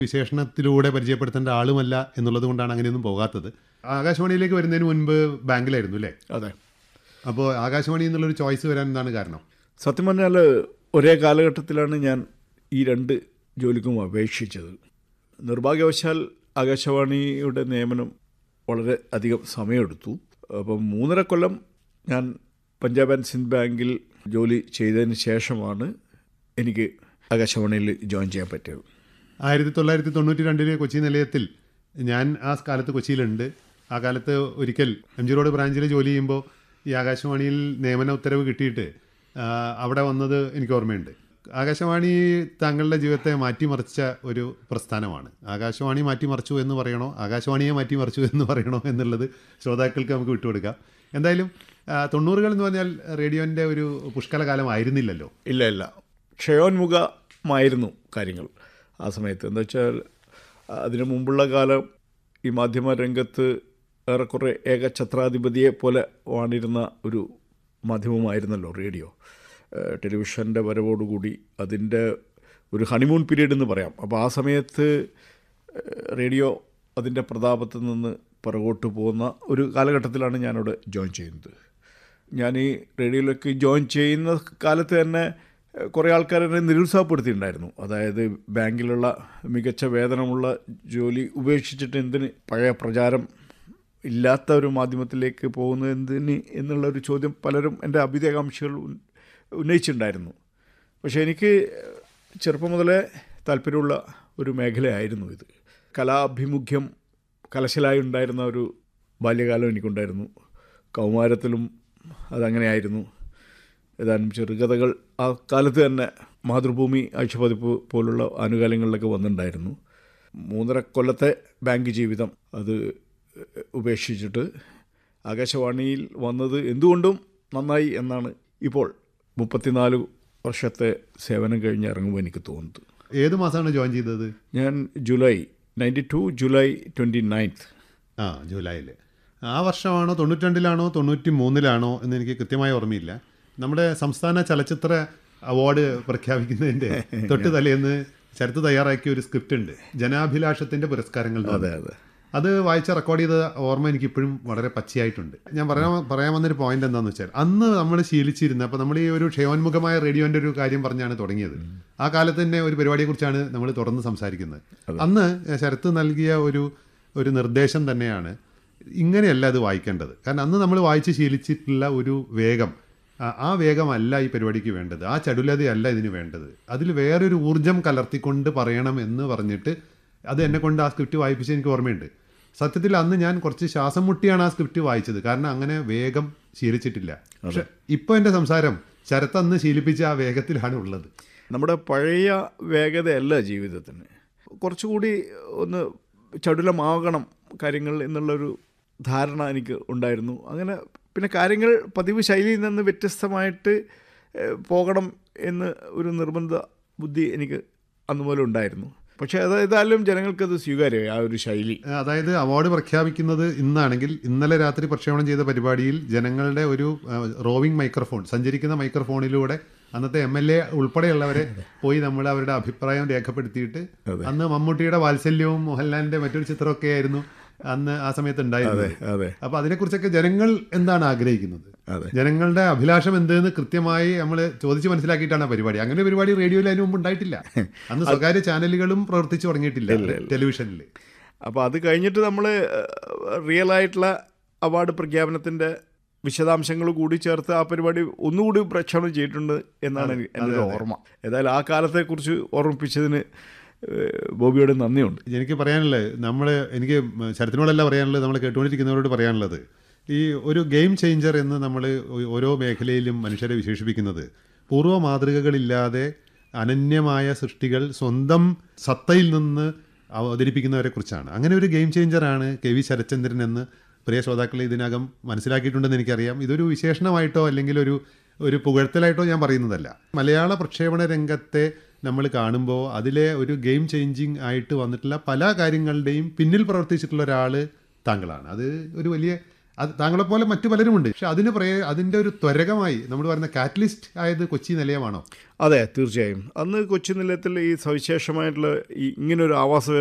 വിശേഷണത്തിലൂടെ പരിചയപ്പെടുത്തേണ്ട ആളുമല്ല എന്നുള്ളത് കൊണ്ടാണ് അങ്ങനെയൊന്നും പോകാത്തത് ആകാശവാണിയിലേക്ക് വരുന്നതിന് മുൻപ് ബാങ്കിലായിരുന്നു അല്ലേ അതെ അപ്പോൾ ആകാശവാണി എന്നുള്ളൊരു ചോയ്സ് വരാൻ എന്താണ് കാരണം സത്യം പറഞ്ഞാൽ ഒരേ കാലഘട്ടത്തിലാണ് ഞാൻ ഈ രണ്ട് ജോലിക്കും അപേക്ഷിച്ചത് നിർഭാഗ്യവശാൽ ആകാശവാണിയുടെ നിയമനം വളരെ അധികം സമയമെടുത്തു അപ്പം മൂന്നര കൊല്ലം ഞാൻ പഞ്ചാബ് ആൻഡ് സിന്ധ് ബാങ്കിൽ ജോലി ചെയ്തതിന് ശേഷമാണ് എനിക്ക് ആകാശവാണിയിൽ ജോയിൻ ചെയ്യാൻ പറ്റിയത് ആയിരത്തി തൊള്ളായിരത്തി തൊണ്ണൂറ്റി രണ്ടിലെ കൊച്ചി നിലയത്തിൽ ഞാൻ ആ കാലത്ത് കൊച്ചിയിലുണ്ട് ആ കാലത്ത് ഒരിക്കൽ എം ജി റോഡ് ബ്രാഞ്ചിൽ ജോലി ചെയ്യുമ്പോൾ ഈ ആകാശവാണിയിൽ നിയമന ഉത്തരവ് കിട്ടിയിട്ട് ആ, അവിടെ വന്നത് എനിക്ക് ഓർമ്മയുണ്ട് ആകാശവാണി താങ്കളുടെ ജീവിതത്തെ മാറ്റിമറിച്ച ഒരു പ്രസ്ഥാനമാണ് ആകാശവാണി മാറ്റിമറിച്ചു എന്ന് പറയണോ ആകാശവാണിയെ മാറ്റിമറിച്ചു എന്ന് പറയണോ എന്നുള്ളത് ശ്രോതാക്കൾക്ക് നമുക്ക് വിട്ടുകൊടുക്കാം എന്തായാലും ആ, തൊണ്ണൂറുകൾ എന്ന് പറഞ്ഞാൽ റേഡിയോൻ്റെ ഒരു പുഷ്കലകാലം ആയിരുന്നില്ലല്ലോ ഇല്ല ഇല്ല ക്ഷയോന്മുഖമായിരുന്നു കാര്യങ്ങൾ ആ സമയത്ത് എന്താ വെച്ചാൽ അതിനു മുമ്പുള്ള കാലം ഈ മാധ്യമ രംഗത്ത് ഏറെക്കുറെ ഏകഛത്രാധിപതിയെ പോലെ വാണിരുന്ന ഒരു മാധ്യമമായിരുന്നല്ലോ റേഡിയോ ഏഹ് ടെലിവിഷൻ്റെ വരവോടുകൂടി അതിൻ്റെ ഒരു ഹണിമൂൺ പീരീഡ് എന്ന് പറയാം അപ്പോൾ ആ സമയത്ത് ഏഹ് റേഡിയോ അതിൻ്റെ പ്രതാപത്തിൽ നിന്ന് പുറകോട്ട് പോകുന്ന ഒരു കാലഘട്ടത്തിലാണ് ഞാനവിടെ ജോയിൻ ചെയ്യുന്നത് ഞാൻ ഈ റേഡിയോയിലേക്ക് ജോയിൻ ചെയ്യുന്ന കാലത്ത് തന്നെ ഏഹ്, കുറേ ആൾക്കാർ എന്നെ നിരുത്സാഹപ്പെടുത്തിയിട്ടുണ്ടായിരുന്നു അതായത് ബാങ്കിലുള്ള മികച്ച വേതനമുള്ള ജോലി ഉപേക്ഷിച്ചിട്ട് എന്തിന് പഴയ പ്രചാരം ഇല്ലാത്ത ഒരു മാധ്യമത്തിലേക്ക് പോകുന്നത് എന്തിന് എന്നുള്ള ഒരു ചോദ്യം പലരും എൻ്റെ അഭ്യുദയകാംക്ഷികൾ ഉന്ന- ഉന്നയിച്ചിട്ടുണ്ടായിരുന്നു പക്ഷേ എനിക്ക് ചെറുപ്പം മുതലേ താല്പര്യമുള്ള ഒരു മേഖലയായിരുന്നു ഇത് കലാഭിമുഖ്യം കലശലായി ഉണ്ടായിരുന്ന ഒരു ബാല്യകാലം എനിക്കുണ്ടായിരുന്നു കൗമാരത്തിലും അതങ്ങനെയായിരുന്നു ഏതാനും ചെറുകഥകൾ ആ കാലത്ത് തന്നെ മാതൃഭൂമി ആഴ്ചപ്പതിപ്പ് പോലുള്ള ആനുകാലികളിലൊക്കെ വന്നിട്ടുണ്ടായിരുന്നു മൂന്നര കൊല്ലത്തെ ബാങ്ക് ജീവിതം അത് ഉപേക്ഷിച്ചിട്ട് ആകാശവാണിയിൽ വന്നത് എന്തുകൊണ്ടും നന്നായി എന്നാണ് ഇപ്പോൾ മുപ്പത്തിനാല് വർഷത്തെ സേവനം കഴിഞ്ഞ് ഇറങ്ങുമ്പോൾ എനിക്ക് തോന്നുന്നത് ഏത് മാസമാണ് ജോയിൻ ചെയ്തത് ഞാൻ July ninety two July twenty ninth ആ ജൂലൈയിൽ ആ വർഷമാണോ തൊണ്ണൂറ്റിരണ്ടിലാണോ തൊണ്ണൂറ്റി മൂന്നിലാണോ എന്ന് എനിക്ക് കൃത്യമായി ഓർമ്മയില്ല നമ്മുടെ സംസ്ഥാന ചലച്ചിത്ര അവാർഡ് പ്രഖ്യാപിക്കുന്നതിൻ്റെ തൊട്ട് തലേന്ന് ശരത്ത് തയ്യാറാക്കിയ ഒരു സ്ക്രിപ്റ്റ് ഉണ്ട് ജനാഭിലാഷത്തിന്റെ പുരസ്കാരങ്ങൾ എന്ന് അതെ പറഞ്ഞ്. അതെ അത് വായിച്ച് റെക്കോർഡ് ചെയ്ത ഓർമ്മ എനിക്ക് ഇപ്പോഴും വളരെ പച്ചയായിട്ടുണ്ട് ഞാൻ പറയാൻ പറയാൻ വന്നൊരു പോയിന്റ് എന്താണെന്ന് വെച്ചാൽ അന്ന് നമ്മൾ ശീലിച്ചിരുന്ന അപ്പോൾ നമ്മൾ ഈ ഒരു ക്ഷയോന്മുഖമായ റേഡിയോന്റെ ഒരു കാര്യം പറഞ്ഞാണ് തുടങ്ങിയത് ആ കാലത്ത് തന്നെ ഒരു പരിപാടിയെക്കുറിച്ചാണ് നമ്മൾ തുടർന്ന് സംസാരിക്കുന്നത് അന്ന് ശരത്ത് നൽകിയ ഒരു ഒരു നിർദ്ദേശം തന്നെയാണ് ഇങ്ങനെയല്ല അത് വായിക്കേണ്ടത് കാരണം അന്ന് നമ്മൾ വായിച്ച് ശീലിച്ചിട്ടുള്ള ഒരു വേഗം ആ- ആ വേഗമല്ല ഈ പരിപാടിക്ക് വേണ്ടത് ആ ചടുലതയല്ല ഇതിന് വേണ്ടത് അതിൽ വേറൊരു ഊർജം കലർത്തിക്കൊണ്ട് പറയണം എന്ന് പറഞ്ഞിട്ട് അത് എന്നെ കൊണ്ട് ആ സ്ക്രിപ്റ്റ് വായിപ്പിച്ച് എനിക്ക് ഓർമ്മയുണ്ട് സത്യത്തിൽ അന്ന് ഞാൻ കുറച്ച് ശ്വാസം മുട്ടിയാണ് ആ സ്ക്രിപ്റ്റ് വായിച്ചത് കാരണം അങ്ങനെ വേഗം ശീലിച്ചിട്ടില്ല പക്ഷെ ഇപ്പോൾ എൻ്റെ സംസാരം ശരത്ത് അന്ന് ശീലിപ്പിച്ച ആ വേഗത്തിലാണ് ഉള്ളത് നമ്മുടെ പഴയ വേഗതയല്ല ജീവിതത്തിന് കുറച്ചുകൂടി ഒന്ന് ചടുലമാകണം കാര്യങ്ങൾ എന്നുള്ളൊരു ധാരണ എനിക്ക് ഉണ്ടായിരുന്നു അങ്ങനെ പിന്നെ കാര്യങ്ങൾ പതിവ് ശൈലിയിൽ നിന്ന് വ്യത്യസ്തമായിട്ട് ഏഹ്, പോകണം എന്ന് ഒരു നിർബന്ധ ബുദ്ധി എനിക്ക് അന്ന് മുതൽ ഉണ്ടായിരുന്നു പക്ഷേ അത് ഏതായാലും ജനങ്ങൾക്കത് സ്വീകാര്യമായി ആ ഒരു ശൈലി അതായത് അവാർഡ് പ്രഖ്യാപിക്കുന്നത് ഇന്നാണെങ്കിൽ ഇന്നലെ രാത്രി പ്രക്ഷേപണം ചെയ്ത പരിപാടിയിൽ ജനങ്ങളുടെ ഒരു റോവിംഗ് മൈക്രോഫോൺ സഞ്ചരിക്കുന്ന മൈക്രോഫോണിലൂടെ അന്നത്തെ എം എൽ എ ഉൾപ്പെടെയുള്ളവരെ പോയി നമ്മൾ അവരുടെ അഭിപ്രായം രേഖപ്പെടുത്തിയിട്ട് അന്ന് മമ്മൂട്ടിയുടെ വാത്സല്യവും മോഹൻലാലിന്റെ മറ്റൊരു ചിത്രമൊക്കെ ആയിരുന്നു അന്ന് ആ സമയത്ത് ഉണ്ടായിരുന്നത് അതെ അപ്പൊ അതിനെക്കുറിച്ചൊക്കെ ജനങ്ങൾ എന്താണ് ആഗ്രഹിക്കുന്നത് അതെ. ജനങ്ങളുടെ അഭിലാഷം എന്തെന്ന് കൃത്യമായി നമ്മൾ ചോദിച്ച് മനസ്സിലാക്കിയിട്ടാണ് ആ പരിപാടി അങ്ങനെ ഒരു പരിപാടി റേഡിയോയിൽ അതിന് മുമ്പ് ഉണ്ടായിട്ടില്ല അന്ന് സ്വകാര്യ ചാനലുകളും പ്രവർത്തിച്ചു തുടങ്ങിയിട്ടില്ല ടെലിവിഷനിൽ അപ്പോൾ അത് കഴിഞ്ഞിട്ട് നമ്മൾ റിയൽ ആയിട്ടുള്ള അവാർഡ് പ്രഖ്യാപനത്തിൻ്റെ വിശദാംശങ്ങൾ കൂടി ചേർത്ത് ആ പരിപാടി ഒന്നുകൂടി പ്രക്ഷേപണം ചെയ്തിട്ടുണ്ട് എന്നാണ് എനിക്ക് എൻ്റെ ഒരു ഓർമ്മ ഏതായാലും ആ കാലത്തെക്കുറിച്ച് ഓർമ്മിപ്പിച്ചതിന് ഏഹ്, ബോബിയോട് നന്ദിയുണ്ട് എനിക്ക് പറയാനുള്ളത് നമ്മൾ എനിക്ക് ശരത്തിനോടല്ല പറയാനുള്ളത് നമ്മൾ കേട്ടുകൊണ്ടിരിക്കുന്നവരോട് പറയാനുള്ളത് ഈ ഒരു ഗെയിം ചേഞ്ചർ എന്ന് നമ്മൾ ഓരോ മേഖലയിലും മനുഷ്യരെ വിശേഷിപ്പിക്കുന്നത് പൂർവ്വ മാതൃകകളില്ലാതെ അനന്യമായ സൃഷ്ടികൾ സ്വന്തം സത്തയിൽ നിന്ന് അവതരിപ്പിക്കുന്നവരെ കുറിച്ചാണ് അങ്ങനെ ഒരു ഗെയിം ചേഞ്ചറാണ് കെ വി ശരത്ചന്ദ്രൻ എന്ന് പ്രിയ ശ്രോതാക്കൾ ഇതിനകം മനസ്സിലാക്കിയിട്ടുണ്ടെന്ന് എനിക്കറിയാം ഇതൊരു വിശേഷണമായിട്ടോ അല്ലെങ്കിൽ ഒരു ഒരു പുകഴ്ത്തലായിട്ടോ ഞാൻ പറയുന്നതല്ല മലയാള പ്രക്ഷേപണ രംഗത്തെ നമ്മൾ കാണുമ്പോൾ അതിലെ ഒരു ഗെയിം ചേഞ്ചിങ് ആയിട്ട് വന്നിട്ടുള്ള പല കാര്യങ്ങളുടെയും പിന്നിൽ പ്രവർത്തിച്ചിട്ടുള്ള ഒരാൾ താങ്കളാണ് അത് ഒരു വലിയ അത് താങ്കളെ പോലെ മറ്റു പലരുമുണ്ട് പക്ഷെ അതിന് പ്രേ അതിന്റെ ഒരു ത്വരകമായി നമ്മൾ പറയുന്ന കാറ്റലിസ്റ്റ് ആയത് കൊച്ചി നിലയമാണോ അതെ തീർച്ചയായും അന്ന് കൊച്ചി നിലയത്തിൽ ഈ സവിശേഷമായിട്ടുള്ള ഈ ഇങ്ങനൊരു ആവാസ